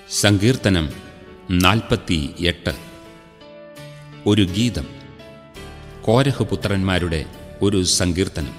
സങ്കീർത്തനം നാൽപ്പത്തി എട്ട് ഒരു ഗീതം കോരഹ് പുത്രന്മാരുടെ ഒരു സങ്കീർത്തനം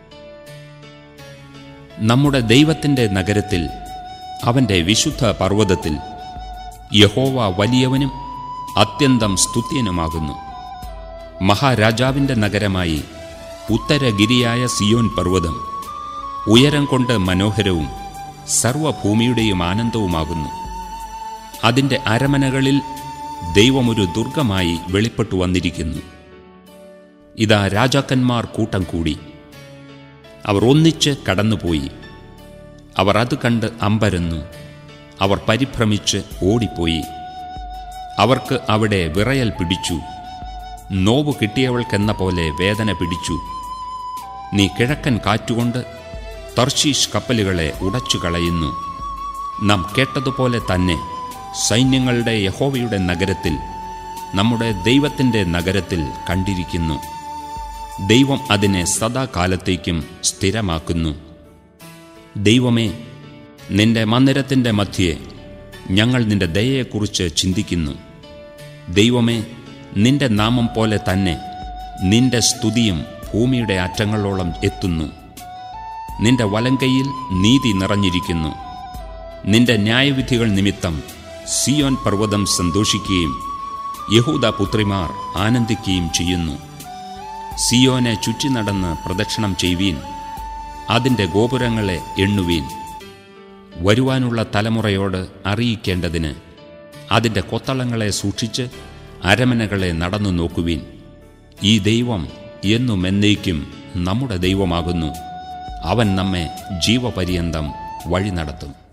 നമ്മുടെ ദൈവത്തിൻ്റെ നഗരത്തിൽ അവൻ്റെ വിശുദ്ധ പർവ്വതത്തിൽ യഹോവ വലിയവനും അത്യന്തം സ്തുത്യനുമാകുന്നു മഹാരാജാവിൻ്റെ നഗരമായി ഉത്തരഗിരിയായ സിയോൻ പർവ്വതം ഉയരം കൊണ്ട് മനോഹരവും സർവഭൂമിയുടെയും ആനന്ദവുമാകുന്നു അതിൻ്റെ അരമനകളിൽ ദൈവമൊരു ദുർഗമായി വെളിപ്പെട്ടു വന്നിരിക്കുന്നു ഇതാ രാജാക്കന്മാർ കൂട്ടം കൂടി അവർ ഒന്നിച്ച് കടന്നുപോയി അവർ അത് കണ്ട് അമ്പരന്നു അവർ പരിഭ്രമിച്ച് ഓടിപ്പോയി അവർക്ക് അവിടെ വിറയൽ പിടിച്ചു നോവ് കിട്ടിയവൾക്കെന്ന പോലെ വേദന പിടിച്ചു നീ കിഴക്കൻ കാറ്റുകൊണ്ട് തർശീഷ് കപ്പലുകളെ ഉടച്ചു കളയുന്നു നാം കേട്ടതുപോലെ തന്നെ സൈന്യങ്ങളുടെ യഹോവയുടെ നഗരത്തിൽ നമ്മുടെ ദൈവത്തിൻ്റെ നഗരത്തിൽ കണ്ടിരിക്കുന്നു ദൈവം അതിനെ സദാകാലത്തേക്കും സ്ഥിരമാക്കുന്നു ദൈവമേ നിന്റെ മന്ദിരത്തിൻ്റെ മധ്യേ ഞങ്ങൾ നിന്റെ ദയയെക്കുറിച്ച് ചിന്തിക്കുന്നു ദൈവമേ നിന്റെ നാമം പോലെ തന്നെ നിന്റെ സ്തുതിയും ഭൂമിയുടെ അറ്റങ്ങളോളം എത്തുന്നു നിന്റെ വലങ്കയിൽ നീതി നിറഞ്ഞിരിക്കുന്നു നിന്റെ ന്യായവിധികൾ നിമിത്തം സിയോൻ പർവ്വതം സന്തോഷിക്കുകയും യഹൂദ പുത്രിമാർ ആനന്ദിക്കുകയും ചെയ്യുന്നു സിയോനെ ചുറ്റി നടന്ന് പ്രദക്ഷിണം ചെയ്യുവീൻ അതിൻ്റെ ഗോപുരങ്ങളെ എണ്ണുവീൻ വരുവാനുള്ള തലമുറയോട് അറിയിക്കേണ്ടതിന് അതിൻ്റെ കൊത്തളങ്ങളെ സൂക്ഷിച്ച് അരമനകളെ നടന്നു നോക്കുവീൻ ഈ ദൈവം എന്നും എന്നേക്കും നമ്മുടെ ദൈവമാകുന്നു അവൻ നമ്മെ ജീവപര്യന്തം വഴി നടത്തും